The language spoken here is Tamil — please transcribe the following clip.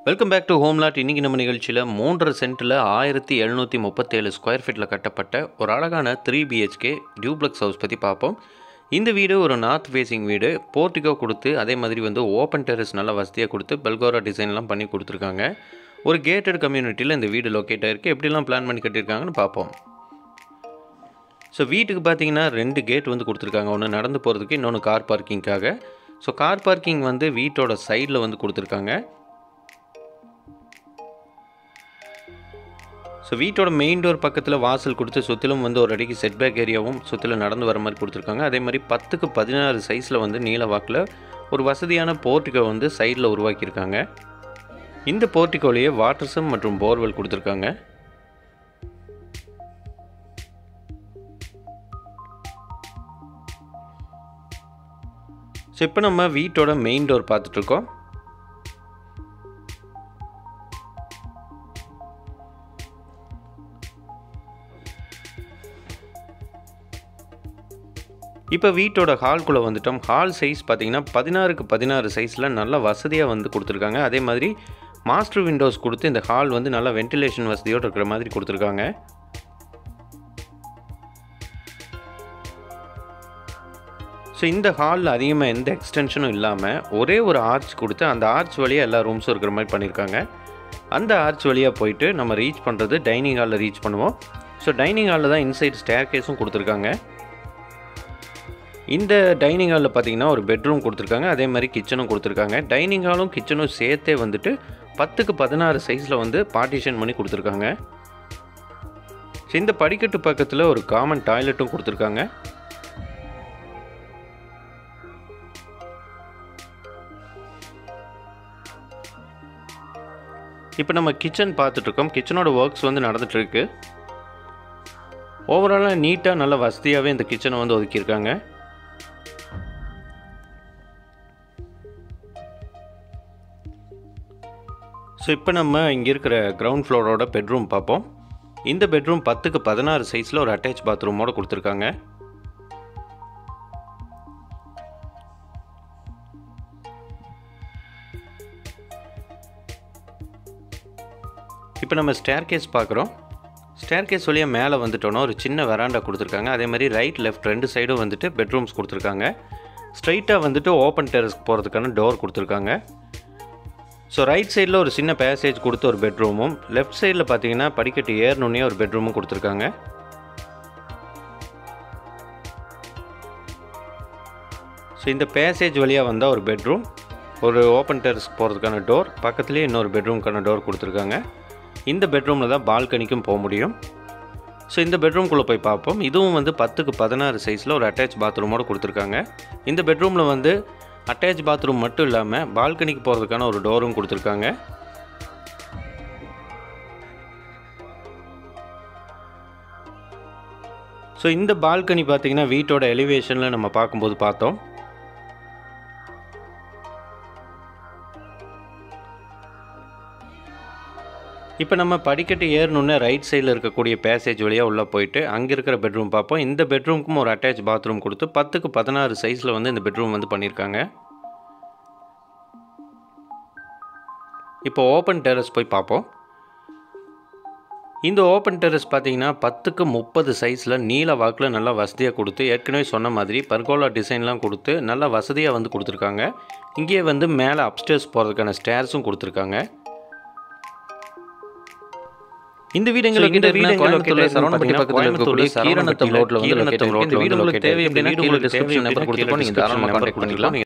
வெல்கம் பேக் டு ஹோம்லாட் இன்றைக்கி நம்ம நிகழ்ச்சியில் மூன்றரை சென்ட்டில் ஆயிரத்தி எழுநூற்றி முப்பத்தேழு ஸ்கொயர் ஃபீட்டில் கட்டப்பட்ட ஒரு அழகான த்ரீ பிஹெச்கே டியூப்ளக்ஸ் ஹவுஸ் பற்றி பார்ப்போம் இந்த வீடு ஒரு நார்த் ஃபேஸிங் வீடு போர்ட்டிகோ கொடுத்து அதே மாதிரி வந்து ஓப்பன் டெரஸ் நல்ல வசதியாக கொடுத்து பெல்கோரா டிசைன்லாம் பண்ணி கொடுத்துருக்காங்க ஒரு கேட்டட் கம்யூனிட்டியில் இந்த வீடு லொக்கேட் ஆகிருக்கு எப்படிலாம் பிளான் பண்ணி கட்டியிருக்காங்கன்னு பார்ப்போம் ஸோ வீட்டுக்கு பார்த்தீங்கன்னா ரெண்டு கேட் வந்து கொடுத்துருக்காங்க ஒன்று நடந்து போகிறதுக்கு இன்னொன்று கார் பார்க்கிங்க்காக ஸோ கார் பார்க்கிங் வந்து வீட்டோட சைடில் வந்து கொடுத்துருக்காங்க ஸோ வீட்டோட மெயின் டோர் பக்கத்தில் வாசல் கொடுத்து சுற்றிலும் வந்து ஒரு அடிக்கு செட்பேக் ஏரியாவும் சுற்றிலும் நடந்து வர மாதிரி கொடுத்துருக்காங்க அதே மாதிரி பத்துக்கு பதினாறு சைஸில் வந்து நீல வாக்கில் ஒரு வசதியான போர்ட்டிகோ வந்து சைடில் உருவாக்கியிருக்காங்க இந்த போர்ட்டிகோலேயே வாட்டர் சம் மற்றும் போர்வெல் கொடுத்துருக்காங்க ஸோ இப்போ நம்ம வீட்டோட மெயின் டோர் பார்த்துட்ருக்கோம் இப்போ வீட்டோட ஹால்குள்ளே வந்துட்டோம் ஹால் சைஸ் பார்த்தீங்கன்னா பதினாறுக்கு பதினாறு சைஸில் நல்ல வசதியாக வந்து கொடுத்துருக்காங்க அதே மாதிரி மாஸ்டர் விண்டோஸ் கொடுத்து இந்த ஹால் வந்து நல்லா வென்டிலேஷன் வசதியோடு இருக்கிற மாதிரி கொடுத்துருக்காங்க ஸோ இந்த ஹாலில் அதிகமாக எந்த எக்ஸ்டென்ஷனும் இல்லாமல் ஒரே ஒரு ஆர்ச் கொடுத்து அந்த ஆர்ச் வழியாக எல்லா ரூம்ஸும் இருக்கிற மாதிரி பண்ணியிருக்காங்க அந்த ஆர்ச் வழியாக போயிட்டு நம்ம ரீச் பண்ணுறது டைனிங் ஹாலில் ரீச் பண்ணுவோம் ஸோ டைனிங் ஹாலில் தான் இன்சைட் ஸ்டேர் கேஸும் கொடுத்துருக்காங்க இந்த டைனிங் ஹாலில் பார்த்தீங்கன்னா ஒரு பெட்ரூம் கொடுத்துருக்காங்க அதே மாதிரி கிச்சனும் கொடுத்துருக்காங்க டைனிங் ஹாலும் கிச்சனும் சேர்த்தே வந்துட்டு பத்துக்கு பதினாறு சைஸில் வந்து பார்ட்டிஷன் பண்ணி கொடுத்துருக்காங்க ஸோ இந்த படிக்கட்டு பக்கத்தில் ஒரு காமன் டாய்லெட்டும் கொடுத்துருக்காங்க இப்போ நம்ம கிச்சன் பார்த்துட்ருக்கோம் கிச்சனோட ஒர்க்ஸ் வந்து நடந்துகிட்ருக்கு ஓவராலாக நீட்டாக நல்ல வசதியாகவே இந்த கிச்சனை வந்து ஒதுக்கியிருக்காங்க ஸோ இப்போ நம்ம இங்கே இருக்கிற கிரவுண்ட் ஃப்ளோரோட பெட்ரூம் பார்ப்போம் இந்த பெட்ரூம் பத்துக்கு பதினாறு சைஸில் ஒரு அட்டாச் பாத்ரூமோடு கொடுத்துருக்காங்க இப்போ நம்ம ஸ்டேர் கேஸ் பார்க்குறோம் ஸ்டேர் கேஸ் வழியாக மேலே வந்துட்டோன்னா ஒரு சின்ன வெராண்டா கொடுத்துருக்காங்க அதே மாதிரி ரைட் லெஃப்ட் ரெண்டு சைடும் வந்துட்டு பெட்ரூம்ஸ் கொடுத்துருக்காங்க ஸ்ட்ரைட்டாக வந்துட்டு ஓப்பன் டெரஸ்க்கு போகிறதுக்கான டோர் கொடுத்துருக்காங்க ஸோ ரைட் சைடில் ஒரு சின்ன பேசேஜ் கொடுத்து ஒரு பெட்ரூமும் லெஃப்ட் சைடில் பார்த்தீங்கன்னா படிக்கட்டு ஏறணுன்னே ஒரு பெட்ரூமும் கொடுத்துருக்காங்க ஸோ இந்த பேசேஜ் வழியாக வந்தால் ஒரு பெட்ரூம் ஒரு ஓப்பன் டெரஸ்க்கு போகிறதுக்கான டோர் பக்கத்துலேயே இன்னொரு பெட்ரூம்க்கான டோர் கொடுத்துருக்காங்க இந்த பெட்ரூமில் தான் பால்கனிக்கும் போக முடியும் ஸோ இந்த பெட்ரூம்குள்ளே போய் பார்ப்போம் இதுவும் வந்து பத்துக்கு பதினாறு சைஸில் ஒரு அட்டாச் பாத்ரூமோடு கொடுத்துருக்காங்க இந்த பெட்ரூமில் வந்து அட்டாச் பாத்ரூம் மட்டும் இல்லாமல் பால்கனிக்கு போகிறதுக்கான ஒரு டோரும் கொடுத்துருக்காங்க ஸோ இந்த பால்கனி பார்த்தீங்கன்னா வீட்டோட எலிவேஷனில் நம்ம பார்க்கும்போது பார்த்தோம் இப்போ நம்ம படிக்கட்டு ஏறணுன்னு ரைட் சைடில் இருக்கக்கூடிய பேசேஜ் வழியாக உள்ளே போயிட்டு அங்கே இருக்கிற பெட்ரூம் பார்ப்போம் இந்த பெட்ரூமுக்கும் ஒரு அட்டாச் பாத்ரூம் கொடுத்து பத்துக்கு பதினாறு சைஸில் வந்து இந்த பெட்ரூம் வந்து பண்ணியிருக்காங்க இப்போ ஓப்பன் டெரஸ் போய் பார்ப்போம் இந்த ஓப்பன் டெரஸ் பார்த்தீங்கன்னா பத்துக்கு முப்பது சைஸில் நீல வாக்கில் நல்லா வசதியாக கொடுத்து ஏற்கனவே சொன்ன மாதிரி பர்கோலா டிசைன்லாம் கொடுத்து நல்லா வசதியாக வந்து கொடுத்துருக்காங்க இங்கேயே வந்து மேலே அப்ஸ்டேர்ஸ் போகிறதுக்கான ஸ்டேர்ஸும் கொடுத்துருக்காங்க இந்த வீடு எங்களுக்கு இந்த வீடு வீடு கோயம்புத்தூர்ல எங்களுக்கு சரவணப்பட்டி கோயம்புத்தூர் பக்கத்தில் இருக்கக்கூடிய கீரனத்தம் கீரனத்தம் ரோட்ல ரோட்ல வந்து வந்து located லொக்கேட் இருக்கு. இந்த வீடு உங்களுக்கு தேவை அப்படின்னா வீடியோல கீழே description description number நம்பர் கொடுத்துருப்போம். கொடுத்துருப்போம் நீங்க நீங்க தாராளமா தாராளமாக contact கான்டாக்ட் பண்ணிக்கலாம்